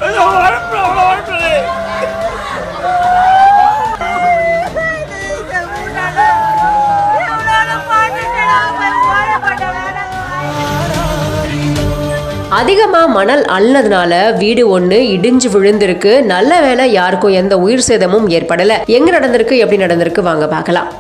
அதிகமா மணல் அள்ளனதுனால வீடு ஒண்ணு இடிஞ்சு விழுந்திருக்கு நல்ல வேளை யாருக்கும் எந்த உயிர் சேதமும் ஏற்படல எங்க நடந்திருக்கு எப்படி நடந்திருக்கு வாங்க பார்க்கலாம்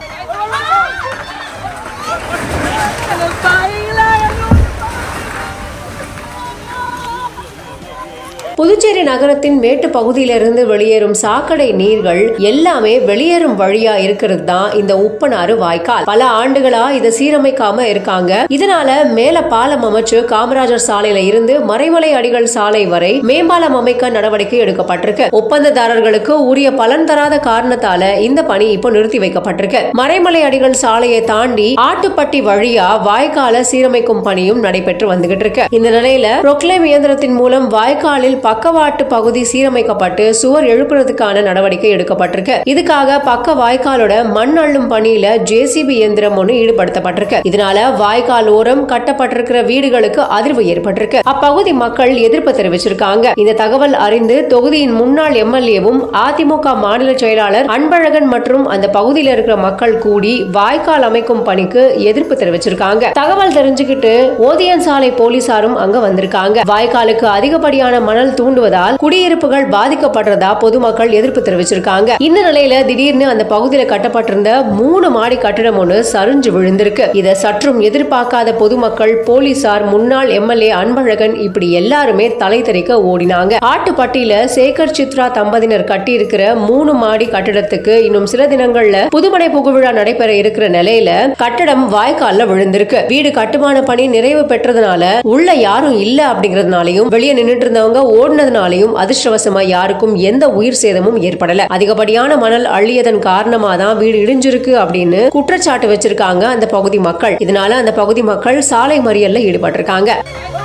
புதுச்சேரி நகரத்தின் மேட்டு பகுதியிலிருந்து வெளியேறும் சாக்கடை நீர்கள் எல்லாமே வெளியேறும் வழியா இருக்கிறது தான் இந்த உப்பனாறு வாய்க்கால் பல ஆண்டுகளா இதை சீரமைக்காம இருக்காங்க இதனால மேல பாலம் அமைச்சு காமராஜர் சாலையில இருந்து மறைமலை அடிகள் சாலை வரை மேம்பாலம் அமைக்க நடவடிக்கை எடுக்கப்பட்டிருக்கு ஒப்பந்ததாரர்களுக்கு உரிய பலன் தராத காரணத்தால இந்த பணி இப்போ நிறுத்தி வைக்கப்பட்டிருக்கு மறைமலை அடிகள் சாலையை தாண்டி ஆட்டுப்பட்டி வழியா வாய்க்கால சீரமைக்கும் பணியும் நடைபெற்று வந்துகிட்டு இருக்கு இந்த நிலையில ப்ரொக்ளைம் இயந்திரத்தின் மூலம் வாய்க்காலில் பக்கவாட்டு பகுதி சீரமைக்கப்பட்டு சுவர் எழுப்புறதுக்கான நடவடிக்கை எடுக்கப்பட்டிருக்கு இதுக்காக பக்க வாய்க்காலோட மண் அள்ளும் பணியில ஜேசிபி இயந்திரம் ஒன்று ஈடுபடுத்தப்பட்டிருக்கு இதனால வாய்க்கால் ஓரம் கட்டப்பட்டிருக்கிற வீடுகளுக்கு அதிர்வு ஏற்பட்டிருக்கு அப்பகுதி மக்கள் எதிர்ப்பு தெரிவிச்சிருக்காங்க இந்த தகவல் அறிந்து தொகுதியின் முன்னாள் எம்எல்ஏவும் அதிமுக மாநில செயலாளர் அன்பழகன் மற்றும் அந்த பகுதியில் இருக்கிற மக்கள் கூடி வாய்க்கால் அமைக்கும் பணிக்கு எதிர்ப்பு தெரிவிச்சிருக்காங்க தகவல் தெரிஞ்சுக்கிட்டு ஓதியன் சாலை போலீசாரும் அங்க வந்திருக்காங்க வாய்க்காலுக்கு அதிகப்படியான மணல் தூண்டுவதால் குடியிருப்புகள் பாதிக்கப்படுறதா பொதுமக்கள் எதிர்ப்பு தெரிவிச்சிருக்காங்க இந்த நிலையில திடீர்னு அந்த பகுதியில கட்டப்பட்டிருந்த மூணு மாடி கட்டிடம் ஒன்று சரிஞ்சு விழுந்திருக்கு இதை சற்றும் எதிர்பார்க்காத பொதுமக்கள் போலீசார் முன்னாள் எம்எல்ஏ அன்பழகன் இப்படி எல்லாருமே தலை தெறிக்க ஓடினாங்க ஆட்டுப்பட்டியில சேகர் சித்ரா தம்பதியினர் கட்டி இருக்கிற மூணு மாடி கட்டிடத்துக்கு இன்னும் சில தினங்கள்ல புதுமனை புகுவிழா நடைபெற இருக்கிற நிலையில கட்டடம் வாய்க்கால்ல விழுந்திருக்கு வீடு கட்டுமான பணி நிறைவு பெற்றதுனால உள்ள யாரும் இல்ல அப்படிங்கறதுனாலையும் வெளியே நின்னுட்டு இருந்தவங்க ஓடினதுனாலையும் அதிர்ஷ்டவசமா யாருக்கும் எந்த உயிர் சேதமும் ஏற்படல அதிகப்படியான மணல் அள்ளியதன் காரணமா தான் வீடு இடிஞ்சிருக்கு அப்படின்னு குற்றச்சாட்டு வச்சிருக்காங்க அந்த பகுதி மக்கள் இதனால அந்த பகுதி மக்கள் சாலை மறியல்ல ஈடுபட்டிருக்காங்க